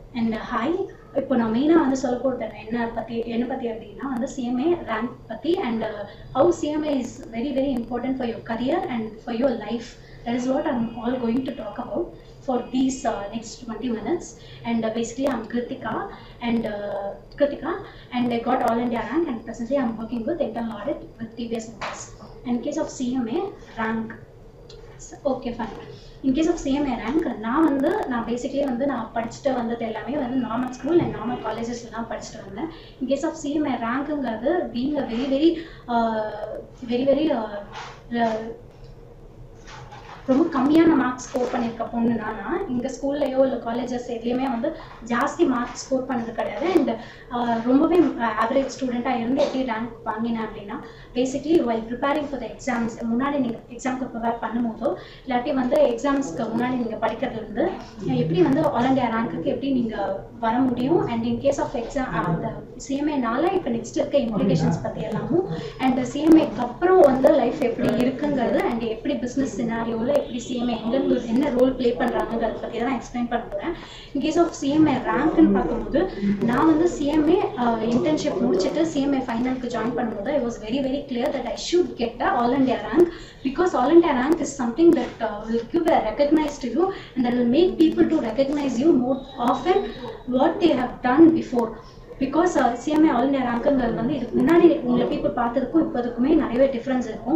And hi இப்போ நான் மெயினாக வந்து சொல்ல போட்டேன் என்ன பற்றி என்ன பற்றி அப்படின்னா வந்து சிஎம்ஏ ரேங்க் பற்றி and how CMA is very very important for your career and for your life that is what I'm all going to talk about for these uh, next 20 minutes and uh, basically I'm Kritika and uh, Kritika and I got all India rank and presently I'm working with internal audit with TVS Motors. In case of CMA rank okay fine in case of CMA rank நான் வந்து நான் basically வந்து நான் படிச்சுட்டு வந்தது எல்லாமே வந்து normal school and normal காலேஜஸ்ல தான் படிச்சுட்டு வந்தேன் இன்கேஸ் ஆஃப் சிஎம்ஏ ரேங்க்குங்கிறது being a very very very very ரொம்ப கம்மியான மார்க்ஸ் ஸ்கோர் பண்ணியிருக்க பொண்ணு நானா எங்கள் ஸ்கூல்லையோ இல்லை காலேஜஸ் எதுலேயுமே வந்து ஜாஸ்தி மார்க்ஸ் ஸ்கோர் பண்ணது கிடையாது அண்ட் ரொம்பவே ஆவரேஜ் ஸ்டூடெண்ட்டாக இருந்து எப்படி ரேங்க் வாங்கினேன் அப்படின்னா basically while preparing for the exams முன்னாடி நீங்கள் எக்ஸாம்க்கு ப்ரிப்பேர் பண்ணும்போதோ இல்லாட்டி வந்து எக்ஸாம்ஸ்க்கு முன்னாடி நீங்கள் படிக்கிறது வந்து எப்படி வந்து ஆல் இண்டியா ரேங்க்குக்கு எப்படி நீங்கள் வர முடியும் and in case of exam அந்த சிஎம்ஏனால இப்போ நெக்ஸ்ட் இருக்க இம்ப்ளிகேஷன்ஸ் பற்றி எல்லாமும் அண்ட் சிஎம்ஏக்கு அப்புறம் வந்து லைஃப் எப்படி இருக்குங்கிறது அண்ட் எப்படி பிஸ்னஸ் சினாரியோவில் எப்படி சிஎம்ஏ எங்கே என்ன ரோல் ப்ளே பண்ணுறாங்கிறத பற்றி தான் எக்ஸ்பிளைன் பண்ண போகிறேன் இன் கேஸ் ஆஃப் சிஎம்ஏ ரேங்க்னு பார்க்கும்போது நான் வந்து சிஎம்ஏ இன்டர்ன்ஷிப் முடிச்சுட்டு சிஎம்ஏ ஃபைனலுக்கு ஜாயின் பண்ணும்போது I was very very clear that I should get a all India rank because all India rank is something that uh, will give a recognize to you and that will make people to recognize you more often what they have done before because CMA all India ரேங்க்குங்கிறது வந்து இதுக்கு முன்னாடி உங்களை people பார்த்ததுக்கும் இப்போதுக்குமே நிறையவே difference இருக்கும்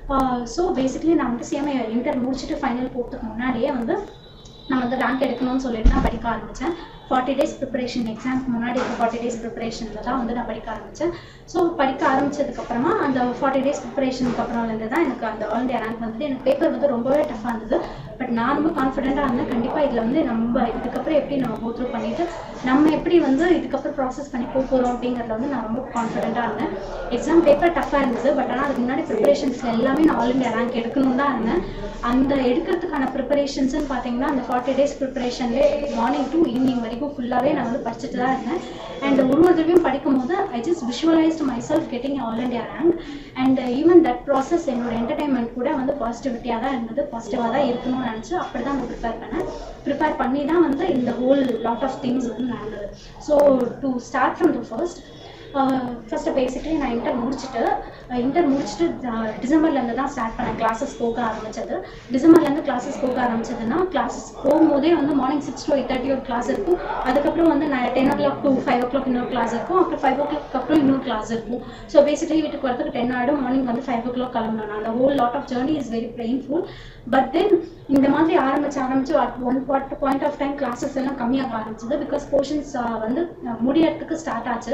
so basically நான் வந்து CMA inter முடிச்சுட்டு ஃபைனல் போகிறதுக்கு முன்னாடியே வந்து நான் வந்து ரேங்க் எடுக்கணும்னு சொல்லிட்டு நான் படிக்க ஆரம்பித்தேன் ஃபார்ட்டி டேஸ் ப்ரிப்பரேஷன் எக்ஸாம்க்கு முன்னாடி இருக்க ஃபார்ட்டி டேஸ் ப்ரிப்பரேஷனில் தான் வந்து நான் படிக்க ஆரம்பித்தேன் ஸோ படிக்க ஆரம்பிச்சதுக்கப்புறமா அந்த ஃபார்ட்டி டேஸ் ப்ரிப்பரேஷனுக்கு அப்புறம்லேருந்து தான் எனக்கு அந்த ஆல் இண்டியா ரேங்க் வந்து எனக்கு பேப்பர் வந்து ரொம்பவே டஃப்பாக இருந்தது பட் நான் ரொம்ப கான்ஃபிடென்ட்டாக இருந்தேன் கண்டிப்பாக இதில் வந்து நம்ம இதுக்கப்புறம் எப்படி நம்ம கோ த்ரூ பண்ணிவிட்டு நம்ம எப்படி வந்து இதுக்கப்புறம் ப்ராசஸ் பண்ணி போக போகிறோம் அப்படிங்கிறதுல வந்து நான் ரொம்ப கான்ஃபிடென்ட்டாக இருந்தேன் எக்ஸாம் பேப்பர் டஃப்பாக இருந்தது பட் ஆனால் அதுக்கு முன்னாடி ப்ரிப்பரேஷன்ஸில் எல்லாமே நான் ஆல் இண்டியா ரேங்க் எடுக்கணும் தான் இருந்தேன் அந்த எடுக்கிறதுக்கான ப்ரிப்பரேஷன்ஸ்னு பார்த்தீங்கன்னா அந்த ஃபார்ட்டி டேஸ் ப்ரிப்பரேஷன்லேயே மார்னிங் டு ஈவினிங் வரைக்கும் ஃபுல்லாகவே நான் வந்து படிச்சுட்டு தான் இருந்தேன் அண்ட் ஒரு ஒரு தடவையும் படிக்கும் போது I just visualised myself getting all India rank and even that process என்னோட என்டர்டைன்மெண்ட் கூட வந்து பாசிட்டிவிட்டியாக தான் இருந்தது பாசிட்டிவாக தான் இருக்கணும்னு நினச்சி அப்படி தான் நான் ப்ரிப்பேர் பண்ணேன் ப்ரிப்பேர் பண்ணி தான் வந்து இந்த ஹோல் லாட் ஆஃப் திங்ஸ் வந்து நடந்தது so to start from the first first basically நான் இன்டர் முடிச்சுட்டு இன்டர் முடிச்சுட்டு டிசம்பர்லேருந்து தான் ஸ்டார்ட் பண்ணேன் கிளாஸஸ் போக ஆரம்பிச்சது டிசம்பர்லேருந்து கிளாஸஸ் போக ஆரம்பிச்சதுன்னா கிளாஸஸ் போகும்போதே வந்து morning six to eight thirty ஒரு கிளாஸ் இருக்கும் அதுக்கப்புறம் வந்து நான் ten o'clock to five o'clock இன்னொரு கிளாஸ் இருக்கும் அப்புறம் ஃபைவ் ஓ கிளாக் அப்புறம் இன்னொரு கிளாஸ் இருக்கும் ஸோ பேசிக்கலி வீட்டுக்கு வரதுக்கு டென் ஆகிடும் மார்னிங் வந்து ஃபைவ் ஓ கிளாக் கிளம்பணும் அந்த whole lot of journey is very painful but then இந்த மாதிரி ஆரம்பிச்சு ஆரம்பிச்சு at one pot point of time classes எல்லாம் கம்மியாக ஆரம்பிச்சது பிகாஸ் போர்ஷன்ஸ் வந்து முடியறதுக்கு ஸ்டார்ட் ஆச்சு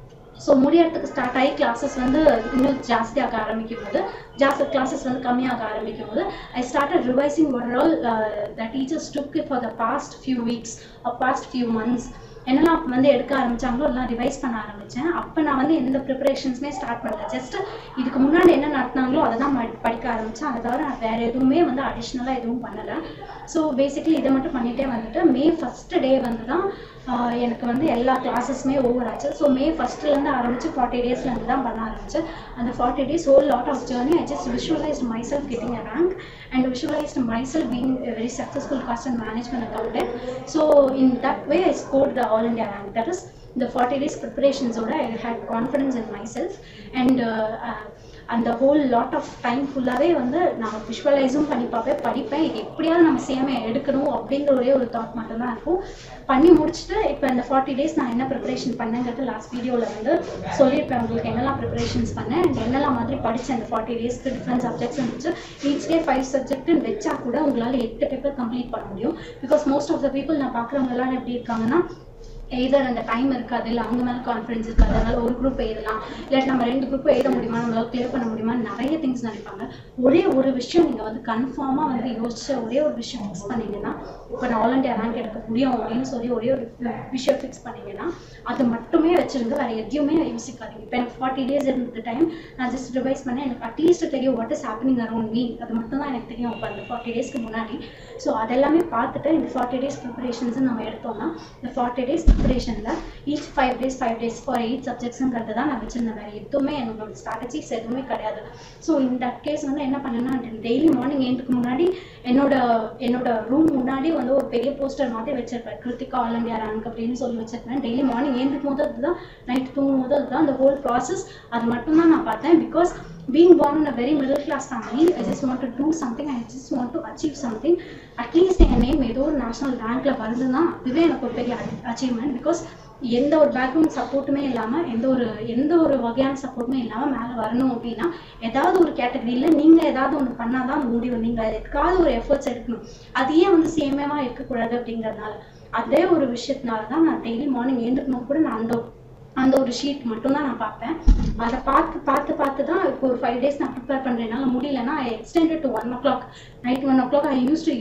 ஸோ முடியறதுக்கு ஸ்டார்ட் ஆகி கிளாஸஸ் வந்து இன்னும் ஜாஸ்தியாக ஆரம்பிக்கும் போது ஜாஸ்தி கிளாஸஸ் வந்து கம்மியாக ஆரம்பிக்கும் போது I started revising on all the teachers took for the past few weeks past few months என்னெல்லாம் வந்து எடுக்க ஆரம்பிச்சாங்களோ எல்லாம் ரிவைஸ் பண்ண ஆரம்பித்தேன் அப்போ நான் வந்து எந்த ப்ரிப்பரேஷன்ஸுமே ஸ்டார்ட் பண்ணல ஜஸ்ட் இதுக்கு முன்னாடி என்ன நடத்தினாங்களோ அதை தான் படிக்க ஆரம்பித்தேன் அதை தவிர நான் வேறு எதுவுமே வந்து அடிஷ்னலாக எதுவும் பண்ணலை ஸோ பேசிக்கலி இதை மட்டும் பண்ணிகிட்டே வந்துட்டு மே ஃபஸ்ட்டு டே வந்து தான் எனக்கு வந்து எல்லா கிளாஸஸுமே ஓவர் ஆச்சு ஸோ மே ஃபஸ்ட்லேருந்து ஆரம்பித்து ஃபார்ட்டி டேஸ்லேருந்து தான் பண்ண ஆரம்பிச்சு அந்த forty days whole lot of journey I just visualised myself getting a rank and visualised myself being very successful cost and management accountant so in that way I score the all India rank that is இந்த forty days ப்ரிப்பரேஷன்ஸோட I had confidence in myself and அந்த whole lot of time ஃபுல்லாகவே வந்து நான் விஷுவலைஸும் பண்ணி பார்ப்பேன் படிப்பேன் இது எப்படியாவது நம்ம சேமே எடுக்கணும் அப்படிங்கிற ஒரே ஒரு தாட் மட்டும்தான் இருக்கும் பண்ணி முடிச்சுட்டு இப்போ இந்த ஃபார்ட்டி டேஸ் நான் என்ன ப்ரிப்பரேஷன் பண்ணேங்கிறது லாஸ்ட் வீடியோவில் வந்து சொல்லியிருப்பேன் உங்களுக்கு என்னெல்லாம் ப்ரிப்பரேஷன்ஸ் பண்ணேன் அண்ட் என்னெல்லாம் மாதிரி படித்தேன் இந்த ஃபார்ட்டி டேஸ்க்கு டிஃப்ரெண்ட் சப்ஜெக்ட்ஸ் இருந்துச்சு ஈச் டே ஃபைவ் சப்ஜெக்ட்னு வச்சா கூட உங்களால் எட்டு பேப்பர் கம்ப்ளீட் பண்ண முடியும் because most of the people நான் பார்க்குறவங்கலாம் எப்படி இருக்காங்கன்னா எய்தர் அந்த டைம் இருக்காது இல்லை அவங்க மேலே கான்ஃபிடன்ஸ் இருக்காது அதனால ஒரு குரூப் எழுதலாம் இல்லாட்டி நம்ம ரெண்டு குரூப் எழுத முடியுமா நம்மளால கிளியர் பண்ண முடியுமா நிறைய திங்ஸ் நினைப்பாங்க ஒரே ஒரு விஷயம் நீங்கள் வந்து கன்ஃபார்மாக வந்து யோசிச்ச ஒரே ஒரு விஷயம் ஃபிக்ஸ் பண்ணீங்கன்னா இப்போ நான் ஆல் இண்டியா ரேங்க் எடுக்க முடியும் அப்படின்னு சொல்லி ஒரே ஒரு விஷயம் ஃபிக்ஸ் பண்ணீங்கன்னா அது மட்டுமே வச்சிருந்து வேறு எதையுமே யோசிக்காதீங்க இப்போ எனக்கு ஃபார்ட்டி டேஸ் இருந்த டைம் நான் ஜஸ்ட் ரிவைஸ் பண்ணேன் எனக்கு அட்லீஸ்ட் தெரியும் what is happening around me அது மட்டும் தான் எனக்கு தெரியும் இப்போ அந்த ஃபார்ட்டி டேஸ்க்கு முன்னாடி ஸோ அதெல்லாமே பார்த்துட்டு இந்த ஃபார்ட்டி டேஸ் ப்ரிப்பரேஷன்ஸ் நம்ம எடுத்தோம்னா இந்த ஃபார்ட்டி டேஸ் ப்ரிப்பரேஷனில் each five days five days for eight சப்ஜெக்ட்ஸுங்கிறது தான் நான் வச்சிருந்தேன் வேறு எதுவுமே என்னோட ஸ்ட்ராட்டஜிஸ் எதுவுமே கிடையாது ஸோ இந்த கேஸ் வந்து என்ன பண்ணேன்னா டெய்லி மார்னிங் ஏழுக்கு முன்னாடி என்னோட என்னோட ரூம் முன்னாடி வந்து ஒரு பெரிய போஸ்டர் மாதிரி வச்சிருப்பேன் கிருத்திகா ஆல் இந்தியா ரேங்க் அப்படின்னு சொல்லி வச்சிருப்பேன் டெய்லி மார்னிங் ஏழுக்கும் போது அதுதான் நைட் தூங்கும் போது அதுதான் அந்த ஹோல் ப்ராசஸ் அது மட்டும்தான் நான் பார்த்தேன் because being born in a very middle class family, I just want to do something, I just want to achieve something. At least என் நேம் ஏதோ ஒரு நேஷனல் ரேங்க்ல வருதுன்னா அதுவே எனக்கு ஒரு பெரிய அச்சீவ்மெண்ட் பிகாஸ் எந்த ஒரு பேக்ரவுண்ட் சப்போர்ட்டுமே இல்லாமல் எந்த ஒரு எந்த ஒரு வகையான சப்போர்ட்டுமே இல்லாமல் மேலே வரணும் அப்படின்னா ஏதாவது ஒரு கேட்டகரியில் நீங்கள் ஏதாவது ஒன்று பண்ணால் தான் முடியும் நீங்கள் எதுக்காவது ஒரு எஃபர்ட்ஸ் எடுக்கணும் அது ஏன் வந்து சேமேவாக இருக்கக்கூடாது அப்படிங்கிறதுனால அதே ஒரு விஷயத்தினால தான் நான் டெய்லி மார்னிங் எழுந்துக்கணும் கூட நான் அந்த அந்த ஒரு ஷீட் மட்டும்தான் நான் பார்ப்பேன் அதை பார்த்து பார்த்து பார்த்து தான் இப்போ ஒரு ஃபைவ் டேஸ் நான் ப்ரிப்பேர் பண்ணுறேனால முடியலன்னா I extended to one o'clock night one o'clock I use to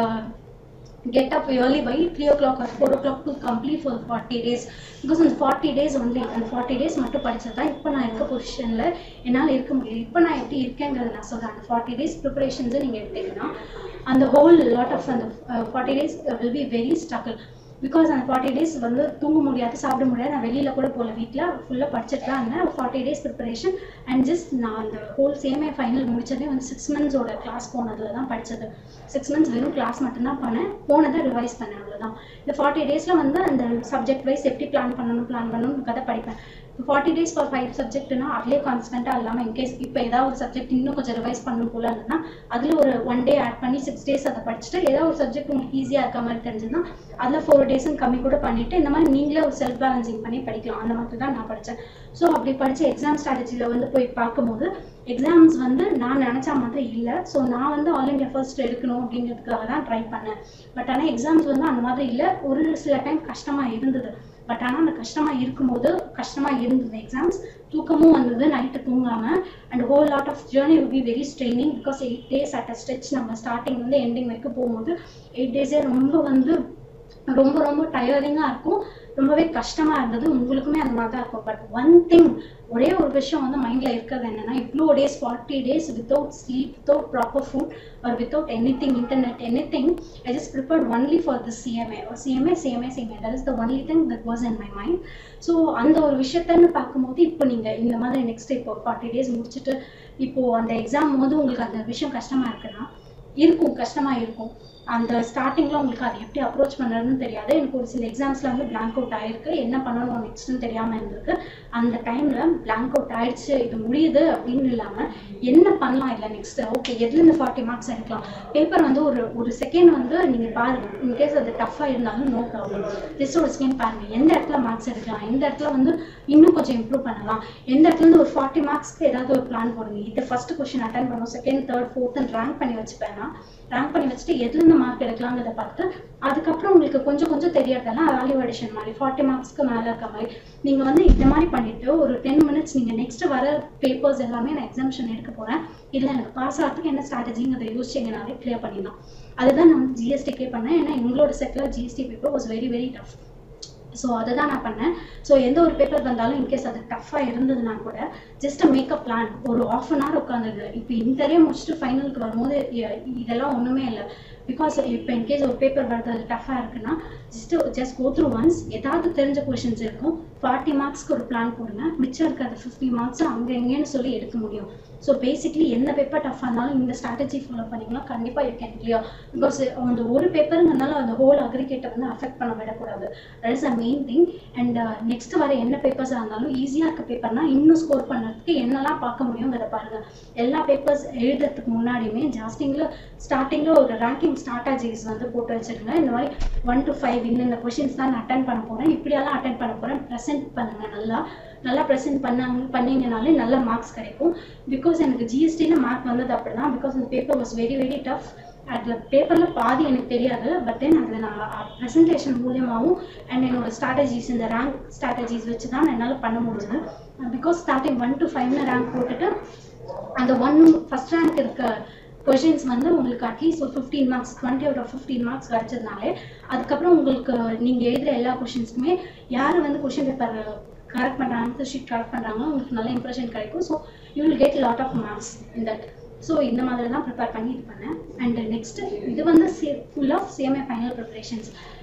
get up early by 3 o'clock or 4 o'clock to complete for 40 days because அந்த 40 days only அந்த 40 days மட்டும் படிச்சது தான் இப்போ நான் இருக்க பொசிஷனில் என்னால் இருக்க முடியும் இப்போ நான் எப்படி இருக்கேங்கிறத நான் சொல்கிறேன் அந்த ஃபார்ட்டி டேஸ் ப்ரிப்பரேஷன்ஸை நீங்கள் எடுத்தீங்கன்னா அந்த ஹோல் லாட் ஆஃப் அந்த forty days will be very struggle because அந்த ஃபார்ட்டி டேஸ் வந்து தூங்க முடியாது சாப்பிட முடியாது நான் வெளியில் கூட போகல வீட்டில் ஃபுல்லாக படிச்சுட்டு தான் இருந்தேன் forty days preparation and just நான் அந்த ஹோல் சேமே ஃபைனல் முடிச்சதே வந்து சிக்ஸ் மந்த்ஸோட கிளாஸ் போனதில் தான் படித்தது சிக்ஸ் மந்த்ஸ் வெறும் கிளாஸ் மட்டும்தான் பண்ணேன் போனதை ரிவைஸ் பண்ணேன் அவ்வளோதான் இந்த ஃபார்ட்டி டேஸில் வந்து அந்த சப்ஜெக்ட் வைஸ் எப்படி பிளான் பண்ணணும் பிளான் பண்ணணும் கதை படிப்பேன் ஃபார்ட்டி டேஸ் ஃபார் ஃபைவ் சப்ஜெக்ட்னா அதிலே கான்ஸ்டண்ட்டாக இல்லாமல் இன்கேஸ் இப்போ ஏதாவது ஒரு சப்ஜெக்ட் இன்னும் கொஞ்சம் ரிவைஸ் பண்ணணும் போல இருந்ததுன்னா அதில் ஒரு ஒன் டே ஆட் பண்ணி சிக்ஸ் டேஸ் அதை படிச்சுட்டு ஏதாவது ஒரு சப்ஜெக்ட் உங்களுக்கு ஈஸியாக இருக்க மாதிரி தெரிஞ்சதுன்னா அதில் ஃபோர் டேஸும் கம்மி கூட பண்ணிட்டு இந்த மாதிரி நீங்களே ஒரு செல்ஃப் பேலன்சிங் பண்ணி படிக்கலாம் அந்த மாதிரி தான் நான் படித்தேன் ஸோ அப்படி படித்து எக்ஸாம் ஸ்ட்ராட்டஜியில் வந்து போய் பார்க்கும்போது எக்ஸாம்ஸ் வந்து நான் நினச்சா மாதிரி இல்லை ஸோ நான் வந்து ஆல் இண்டியா ஃபர்ஸ்ட் எடுக்கணும் அப்படிங்கிறதுக்காக தான் ட்ரை பண்ணேன் பட் ஆனால் எக்ஸாம்ஸ் வந்து அந்த மாதிரி இல்லை ஒரு சில டைம் கஷ்டமாக இருந்தது பட் ஆனால் அந்த கஷ்டமாக இருக்கும்போது கஷ்டமாக இருந்தது எக்ஸாம்ஸ் தூக்கமும் வந்தது நைட்டு தூங்காமல் and whole lot of journey will be very straining because eight days at a stretch நம்ம ஸ்டார்டிங் வந்து எண்டிங் வரைக்கும் போகும்போது எயிட் டேஸே ரொம்ப வந்து ரொம்ப ரொம்ப டயர்டிங்காக இருக்கும் ரொம்பவே கஷ்டமாக இருந்தது உங்களுக்குமே அந்த மாதிரி தான் இருக்கும் பட் ஒன் திங் ஒரே ஒரு விஷயம் வந்து மைண்டில் இருக்கிறது என்னென்னா இவ்வளோ days forty days without sleep without proper food or without anything internet anything I just prepared only for the CMA CMA CMA CMA that is the only thing that was in my mind so அந்த ஒரு விஷயத்தன்னு பார்க்கும்போது இப்போ நீங்கள் இந்த மாதிரி next இப்போ forty days முடிச்சுட்டு இப்போது அந்த எக்ஸாம் போது உங்களுக்கு அந்த விஷயம் கஷ்டமாக இருக்குன்னா இருக்கும் கஷ்டமாக இருக்கும் அந்த ஸ்டார்டிங்கில் உங்களுக்கு அதை எப்படி அப்ரோச் பண்ணுறதுன்னு தெரியாது எனக்கு ஒரு சில எக்ஸாம்ஸில் வந்து பிளாங்க் அவுட் ஆயிருக்கு என்ன பண்ணணும் நெக்ஸ்ட்னு தெரியாமல் இருந்திருக்கு அந்த டைமில் பிளாங்க் அவுட் ஆயிடுச்சு இது முடியுது அப்படின்னு இல்லாமல் என்ன பண்ணலாம் இல்லை நெக்ஸ்ட் ஓகே எதுலேருந்து ஃபார்ட்டி மார்க்ஸ் எடுக்கலாம் பேப்பர் வந்து ஒரு ஒரு செகண்ட் வந்து நீங்கள் பாருங்கள் இன்கேஸ் அது டஃப்பாக இருந்தாலும் நோ ப்ராப்ளம் ஜஸ்ட் ஒரு செகண்ட் பாருங்கள் எந்த இடத்துல மார்க்ஸ் எடுக்கலாம் எந்த இடத்துல வந்து இன்னும் கொஞ்சம் இம்ப்ரூவ் பண்ணலாம் எந்த இடத்துல இருந்து ஒரு ஃபார்ட்டி மார்க்ஸ்க்கு ஏதாவது ஒரு பிளான் போடுங்க இது ஃபர்ஸ்ட் கொஸ்டின் அட்டன் பண்ணும் செகண்ட் தேர்ட் ஃபோர்த் ரேங்க் பண்ணி வச்சுப்பேன்னா ரேங்க் பண்ணி வச்சுட்டு எதுலேருந்து மார்க் எடுக்கலாங்கிறத பார்த்து அதுக்கப்புறம் உங்களுக்கு கொஞ்சம் கொஞ்சம் தெரியறதெல்லாம் வேல்யூவேஷன் மாதிரி ஃபார்ட்டி மார்க்ஸ்க்கு மேலே இருக்க மாதிரி நீங்கள் வந்து இந்த மாதிரி பண்ணிட்டு ஒரு டென் மினிட்ஸ் நீங்கள் நெக்ஸ்ட் வர பேப்பர்ஸ் எல்லாமே நான் எக்ஸாம்ஷன் எடுக்க போகிறேன் இல்லை எனக்கு பாஸ் ஆகிறதுக்கு என்ன ஸ்ட்ராட்டஜிங்கிறத யோசிச்சிங்கனாலே கிளியர் பண்ணிடலாம் அதுதான் நான் வந்து ஜிஎஸ்டிக்கே பண்ணேன் ஏன்னா எங்களோட செட்டில் GST paper was very very tough so அதை தான் நான் பண்ணேன் ஸோ எந்த ஒரு பேப்பர் வந்தாலும் இன்கேஸ் அது டஃப்பாக இருந்ததுன்னா கூட ஜஸ்ட் மேக்கப் பிளான் ஒரு ஆஃப் அன் ஹவர் உட்காந்துருது இப்போ இன்டரே முடிச்சுட்டு ஃபைனலுக்கு வரும்போது இ- இதெல்லாம் ஒன்றுமே இல்லை பிகாஸ் இப்போ இன்கேஸ் ஒரு பேப்பர் வருது அது டஃப்பாக இருக்குன்னா just just go through once ஏதாவது தெரிஞ்ச கொஷின்ஸ் இருக்கும் ஃபார்ட்டி மார்க்ஸ்க்கு ஒரு பிளான் போடுங்க மிச்சம் இருக்கிற ஃபிஃப்டி மார்க்ஸ் அங்கே எங்கேன்னு சொல்லி எடுக்க முடியும் ஸோ பேசிக்லி எந்த பேப்பர் டஃப்பாக இருந்தாலும் இந்த ஸ்ட்ராட்டஜி ஃபாலோ பண்ணிங்கன்னா கண்டிப்பாக யூ கேன் கிளியர் பிகாஸ் அந்த ஒரு பேப்பருங்கிறனால அந்த ஹோல் அக்ரிகேட்டை வந்து அஃபெக்ட் பண்ண விடக்கூடாது that is a main thing and next வர என்ன பேப்பர்ஸாக இருந்தாலும் ஈஸியாக இருக்க பேப்பர்னா இன்னும் ஸ்கோர் பண்ணுறதுக்கு என்னெல்லாம் பார்க்க முடியுங்கிறத பாருங்க எல்லா பேப்பர்ஸ் எழுதுறதுக்கு முன்னாடியுமே ஜாஸ்டிங்கில் ஸ்டார்டிங்கில் ஒரு ரேங்கிங் ஸ்ட்ராட்டஜிஸ் வந்து போட்டு வச்சிருங்க இந்த மாதிரி ஒன் டு ஃபைவ் இந்த கொஷின்ஸ் தான் நான் அட்டன் பண்ண போகிறேன் இப்படியெல்லாம் அட்டன் பண்ண போகிறேன் ப்ரெசென்ட் பண்ணுங்க நல்லா நல்லா ப்ரெசென்ட் பண்ணாங்க பண்ணீங்கனாலே நல்ல மார்க்ஸ் கிடைக்கும் பிகாஸ் எனக்கு ஜிஎஸ்டியில் மார்க் வந்தது அப்படி தான் பிகாஸ் அந்த paper was very very tough அதில் பேப்பரில் பாதி எனக்கு தெரியாது பட் தென் அதில் நான் ப்ரெசன்டேஷன் மூலியமாகவும் அண்ட் என்னோட ஸ்ட்ராட்டஜிஸ் இந்த ரேங்க் ஸ்ட்ராட்டஜிஸ் வச்சு தான் என்னால் பண்ண முடிஞ்சது பிகாஸ் ஸ்டார்டிங் ஒன் டு ஃபைவ்னு ரேங்க் போட்டுட்டு அந்த ஒன் ஃபர்ஸ்ட் ரேங்க் இருக்க கொஷின்ஸ் வந்து உங்களுக்கு அட்லீஸ்ட் ஒரு fifteen marks twenty out of fifteen marks கிடச்சதுனாலே அதுக்கப்புறம் உங்களுக்கு நீங்கள் எழுதுகிற எல்லா கொஷின்ஸ்க்குமே யார் வந்து கொஷின் பேப்பர் கரெக்ட் பண்ணுறாங்க ஆன்சர் ஷீட் கரெக்ட் பண்ணுறாங்களோ உங்களுக்கு நல்ல இம்ப்ரெஷன் கிடைக்கும் so you will get lot of marks in that so இந்த மாதிரி தான் ப்ரிப்பேர் பண்ணி இது பண்ணேன் அண்ட் நெக்ஸ்ட் இது வந்து full of CMA final preparations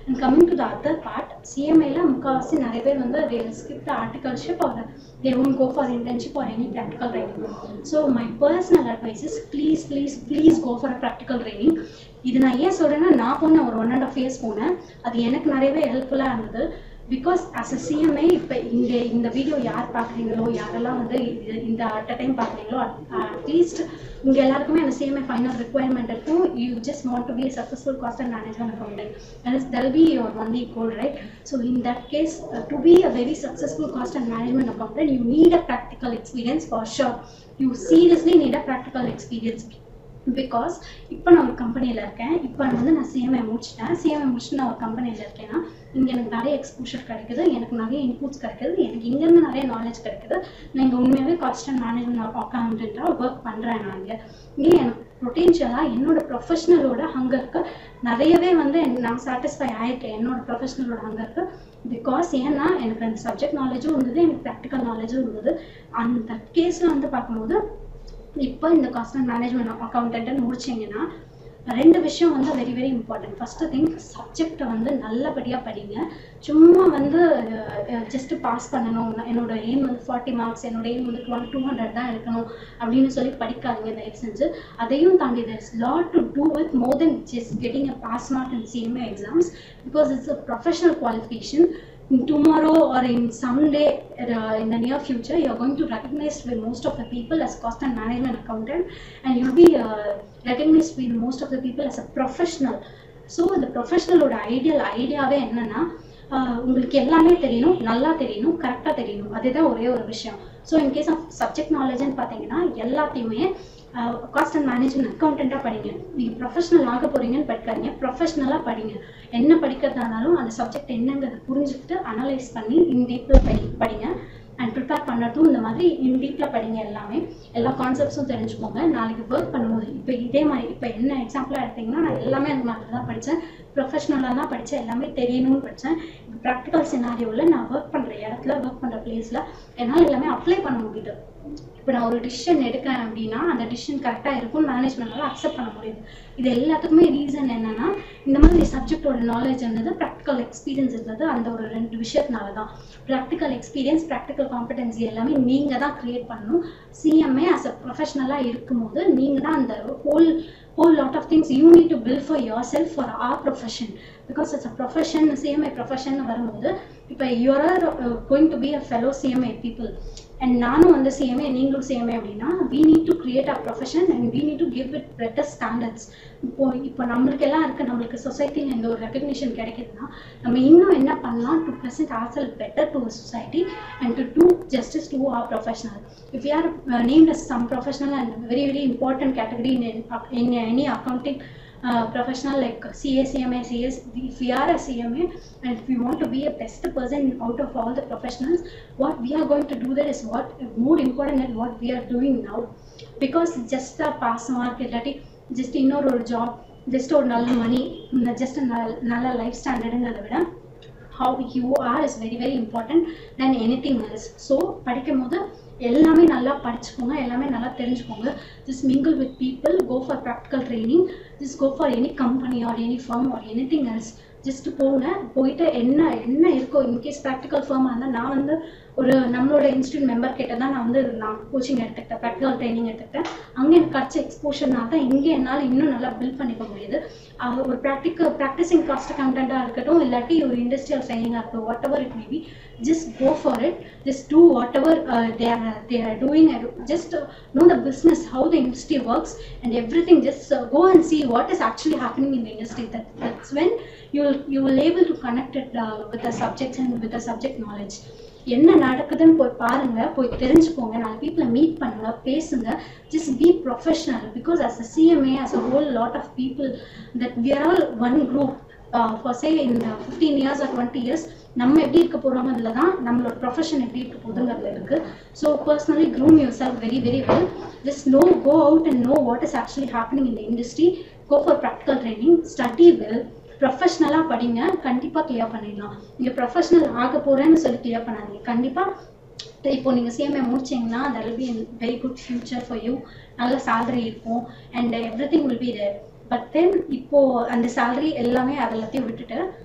and coming to the other part சிஎம்ஏல முக்கால்வாசி நிறைய பேர் வந்து they skip the articleship or they won't go for internship or any practical training so my personal advice is please please please go for a practical training இது நான் ஏன் சொல்கிறேன்னா நான் போனேன் ஒரு ஒன் அண்ட் ஆஃப் இயர்ஸ் போனேன் அது எனக்கு நிறையவே ஹெல்ப்ஃபுல்லாக இருந்தது பிகாஸ் அஸ் அ சிஎம்ஐ இப்போ இங்கே இந்த வீடியோ யார் பார்க்குறீங்களோ யாரெல்லாம் வந்து இது இந்த அட் அ டைம் பார்க்குறீங்களோ அட்லீஸ்ட் உங்க எல்லாருக்குமே அந்த சிஎம்ஐ ஃபைனல் ரெக்குவயர்மெண்ட் இருக்கும் you just want to be successful cost and management accountant and that'll be your only goal right so in that case to be a very successful cost and management accountant you need a practical experience for sure you seriously need a practical experience because இப்போ நான் ஒரு கம்பெனியில் இருக்கேன் இப்போ வந்து நான் சிஎம்ஐ முடிச்சிட்டேன் சிஎம்ஐ முடிச்சுட்டு நான் ஒரு கம்பெனியில் இருக்கேன்னா இங்கே எனக்கு நிறைய எக்ஸ்போஷர் கிடைக்குது எனக்கு நிறைய இன்புட்ஸ் கிடைக்குது எனக்கு இங்கேருந்து நிறைய நாலேஜ் கிடைக்குது நான் இங்கே உண்மையாகவே காஸ்ட் அண்ட் மேனேஜ்மெண்ட் அக்கௌண்டண்ட்டாக ஒர்க் பண்ணுறேன் நான் இங்கே இங்கே எனக்கு பொட்டென்ஷியலாக என்னோட ப்ரொஃபஷனலோட ஹங்கருக்கு நிறையவே வந்து நான் சாட்டிஸ்ஃபை ஆயிருக்கேன் என்னோட ப்ரொஃபஷனலோட ஹங்கருக்கு பிகாஸ் ஏன்னா எனக்கு அந்த சப்ஜெக்ட் நாலேஜும் இருந்தது எனக்கு ப்ராக்டிக்கல் நாலேஜும் இருந்தது அந்த கேஸில் வந்து பார்க்கும்போது இப்போ இந்த காஸ்ட் அண்ட் மேனேஜ்மெண்ட் அக்கௌண்டன்ட்னு முடிச்சிங்கன்னா ரெண்டு விஷயம் வந்து very very important first thing சப்ஜெக்டை வந்து நல்லபடியாக படிங்க சும்மா வந்து ஜஸ்ட்டு பாஸ் பண்ணணும் என்னோட எய்ம் வந்து ஃபார்ட்டி மார்க்ஸ் என்னோட எய்ம் வந்து டுவெல் டூ ஹண்ட்ரட் தான் எடுக்கணும் அப்படின்னு சொல்லி படிக்காதீங்க தயவு செஞ்சு அதையும் தாண்டி there is lot to do with more than just getting a pass mark in CMA exams because it's a professional qualification in tomorrow or in someday uh, in the near future you're going to recognize with most of the people as cost and management accountant and you'll be uh, recognized with most of the people as a professional so இந்த ப்ரொஃபஷனலோட ideal ஐடியாவே என்னன்னா ஆஹ் உங்களுக்கு எல்லாமே தெரியணும் நல்லா தெரியணும் கரெக்டாக தெரியணும் அதுதான் ஒரே ஒரு விஷயம் so in case of subject நாலேஜ்னு பார்த்தீங்கன்னா எல்லாத்தையுமே காஸ்ட் அண்ட் மேனேஜ்மெண்ட் அக்கௌண்டண்ட்டாக படிங்க நீங்கள் ப்ரொஃபஷனல் ஆக போகிறீங்கன்னு படிக்காதீங்க ப்ரொஃபஷ்னலாக படிங்க என்ன படிக்கிறதானாலும் அந்த சப்ஜெக்ட் என்னங்கிறத புரிஞ்சுக்கிட்டு அனலைஸ் பண்ணி இன் டீப்பில் படி படிங்க அண்ட் ப்ரிப்பேர் பண்ணட்டும் இந்த மாதிரி இன் டீப்பில் படிங்க எல்லாமே எல்லா கான்செப்ட்ஸும் தெரிஞ்சுக்கோங்க நாளைக்கு ஒர்க் பண்ணும்போது இப்போ இதே மாதிரி இப்போ என்ன எக்ஸாம்பிளாக எடுத்தீங்கன்னா நான் எல்லாமே அந்த மாதிரி தான் படித்தேன் ப்ரொஃபஷ்னலாக தான் படித்தேன் எல்லாமே தெரியணும்னு படித்தேன் இப்போ ப்ராக்டிக்கல் சினாரியோவில் நான் ஒர்க் பண்ணுற இடத்துல ஒர்க் பண்ணுற பிளேஸில் என்னால் எல்லாமே அப்ளை பண்ண முடியுது இப்போ நான் ஒரு டிசிஷன் எடுக்கிறேன் அப்படின்னா அந்த டிசிஷன் கரெக்டாக இருக்கும் மேனேஜ்மெண்டால அக்செப்ட் பண்ண முடியுது இது எல்லாத்துக்குமே ரீசன் என்னன்னா இந்த மாதிரி சப்ஜெக்டோட நாலேஜ் இருந்தது ப்ராக்டிக்கல் எக்ஸ்பீரியன்ஸ் இருந்தது அந்த ஒரு ரெண்டு விஷயத்தினால தான் ப்ராக்டிக்கல் எக்ஸ்பீரியன்ஸ் ப்ராக்டிக்கல் காம்படென்சி எல்லாமே நீங்கள் தான் க்ரியேட் பண்ணணும் சிஎம்ஏ அஸ் அ ப்ரொஃபஷனலாக இருக்கும்போது நீங்கள் தான் அந்த whole whole lot of things you need to build for yourself for our profession because it's a profession CMA profession வரும்போது இப்போ you are uh, going to be a fellow CMA people and நானும் வந்து CMA நீங்களும் CMA அப்படின்னா we need to create our profession and we need to give it better standards இப்போ இப்போ நம்மளுக்கு எல்லாம் இருக்கு நம்மளுக்கு சொசைட்டியில் இந்த ஒரு ரெக்கக்னிஷன் கிடைக்குதுன்னா நம்ம இன்னும் என்ன பண்ணலாம் to present our self better to society and to do justice to our professional if you are uh, named as some professional and very very important category in, in any accounting uh, professional like CA, CMA, CS, if we are a CMA and if we want to be a best person out of all the professionals, what we are going to do there is what more important than what we are doing now. Because just a pass mark, இல்லாட்டி just இன்னொரு ஒரு job just ஒரு நல்ல மணி just நல்ல life ஸ்டாண்டர்டுங்கிறத விட how you are is very very important than anything else so படிக்கும் போது எல்லாமே நல்லா படிச்சுக்கோங்க எல்லாமே நல்லா தெரிஞ்சுக்கோங்க just mingle with people go for practical training just go for any company or any firm or anything else just போங்க போயிட்டு என்ன என்ன இருக்கோ இன்கேஸ் ப்ராக்டிக்கல் ஃபார்மாக இருந்தால் நான் வந்து ஒரு நம்மளோட இன்ஸ்டியூட் மெம்பர் கிட்ட தான் நான் வந்து நான் கோச்சிங் எடுத்துக்கிட்டேன் ப்ராக்டிக்கல் ட்ரைனிங் எடுத்துக்கிட்டேன் அங்கே எனக்கு கிடச்ச எக்ஸ்போஷர்னால தான் இங்கே என்னால் இன்னும் நல்லா பில்ட் பண்ணிக்க முடியுது அது ஒரு ப்ராக்டிக்கல் ப்ராக்டிசிங் காஸ்ட் அக்கௌண்டண்ட்டாக இருக்கட்டும் இல்லாட்டி ஒரு இண்டஸ்ட்ரியல் ட்ரைனிங்காக இருக்கட்டும் whatever it may be just go for it just do whatever uh, they are they are doing and just uh, know the business how the industry works and everything just uh, go and see what is actually happening in the industry that that's when you will you will able to connect it uh, with the subjects and with the subject knowledge என்ன நடக்குதுன்னு போய் பாருங்க போய் தெரிஞ்சுக்கோங்க நாலு பீப்புளை meet பண்ணுங்க பேசுங்க just be professional because as a CMA as a whole lot of people that we are all one group for say இந்த fifteen years or twenty years நம்ம எப்படி இருக்க போகிறோமோ அதில் தான் நம்மளோட ப்ரொஃபஷன் எப்படி இருக்க போகுதுங்கிறதுல இருக்கு so personally groom yourself very very well just no go out and know what is actually happening in the industry go for practical training study well ப்ரொஃபஷ்னலாக படிங்க கண்டிப்பாக கிளியர் பண்ணிடலாம் நீங்கள் ப்ரொஃபஷனல் ஆக போகிறேன்னு சொல்லி கிளியர் பண்ணாதீங்க கண்டிப்பாக இப்போ நீங்கள் சிஎம்ஏ முடிச்சிங்கன்னா that will be very good future for you நல்ல சேலரி இருக்கும் and everything will be there but then இப்போ அந்த சேலரி எல்லாமே அது எல்லாத்தையும் விட்டுட்டு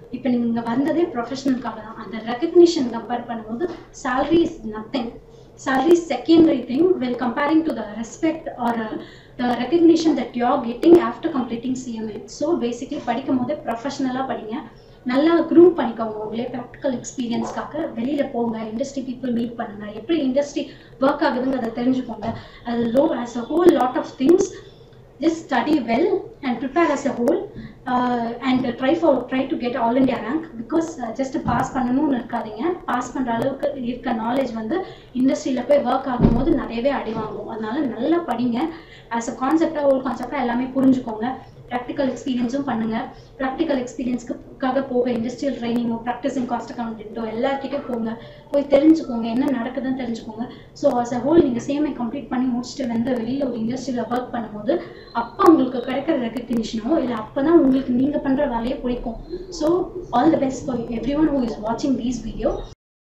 இப்போ நீங்கள் வந்ததே ப்ரொஃபஷனலுக்காக தான் அந்த ரெக்கக்னிஷன் கம்பேர் பண்ணும்போது salary is nothing salary is secondary thing when comparing to the respect or uh, the recognition that you are getting after completing CMA. So basically படிக்கும் போதே ப்ரொஃபஷனலாக படிங்க நல்லா க்ரூப் பண்ணிக்கோங்க உங்களே ப்ராக்டிக்கல் எக்ஸ்பீரியன்ஸ்க்காக வெளியில போங்க இண்டஸ்ட்ரி பீப்புள் மீட் பண்ணுங்க எப்படி இண்டஸ்ட்ரி ஒர்க் ஆகுதுங்கிறத தெரிஞ்சுக்கோங்க அது லோ as a whole lot of things just study well and prepare as a whole uh, and uh, try for try to get all India rank because uh, just pass பண்ணணும்னு இருக்காதீங்க pass பண்ற அளவுக்கு இருக்க knowledge வந்து இண்டஸ்ட்ரியில போய் work ஆகும்போது நிறையவே அடி வாங்கும் அதனால நல்லா படிங்க ஆஸ் அ கான்செப்டா ஒரு கான்செப்டா எல்லாமே புரிஞ்சுக்கோங்க ப்ராக்டிக்கல் எக்ஸ்பீரியன்ஸும் பண்ணுங்க ப்ராக்டிக்கல் எக்ஸ்பீரியன்ஸ்க்காக போக இண்டஸ்ட்ரியல் ட்ரைனிங்கோ ப்ராக்டிஸிங் காஸ்ட் அக்கௌண்டோ எல்லார்கிட்டயும் போங்க போய் தெரிஞ்சுக்கோங்க என்ன நடக்குதுன்னு தெரிஞ்சுக்கோங்க ஸோ ஆஸ் அ ஹோல் நீங்கள் சேமை கம்ப்ளீட் பண்ணி முடிச்சுட்டு வந்து வெளியில் ஒரு இண்டஸ்ட்ரியில் ஒர்க் பண்ணும்போது அப்போ உங்களுக்கு கிடைக்கிற ரெக்கக்னிஷனோ இல்லை அப்போ தான் உங்களுக்கு நீங்கள் பண்ணுற வேலையை பிடிக்கும் so all the best for everyone who is வாட்சிங் தீஸ் வீடியோ